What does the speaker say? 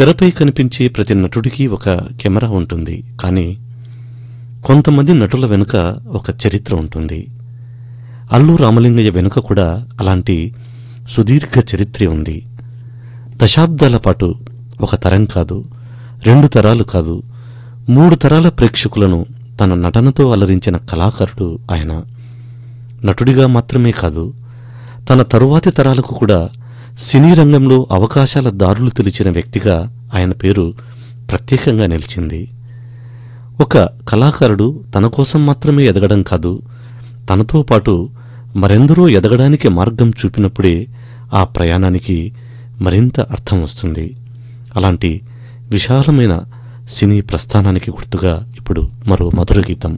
తెరపై కనిపించే ప్రతి నటుడికి ఒక కెమెరా ఉంటుంది కానీ కొంతమంది నటుల వెనుక ఒక చరిత్ర ఉంటుంది అల్లు రామలింగయ్య వెనుక కూడా అలాంటి సుదీర్ఘ చరిత్రే ఉంది దశాబ్దాల పాటు ఒక తరం కాదు రెండు తరాలు కాదు మూడు తరాల ప్రేక్షకులను తన నటనతో అలరించిన కళాకారుడు ఆయన నటుడిగా మాత్రమే కాదు తన తరువాతి తరాలకు కూడా సినీ రంగంలో అవకాశాల దారులు తెలిచిన వ్యక్తిగా ఆయన పేరు ప్రత్యేకంగా నిలిచింది ఒక కళాకారుడు తన కోసం మాత్రమే ఎదగడం కాదు తనతో పాటు మరెందరో ఎదగడానికి మార్గం చూపినప్పుడే ఆ ప్రయాణానికి మరింత అర్థం వస్తుంది అలాంటి విశాలమైన సినీ ప్రస్థానానికి గుర్తుగా ఇప్పుడు మరో మధుర గీతం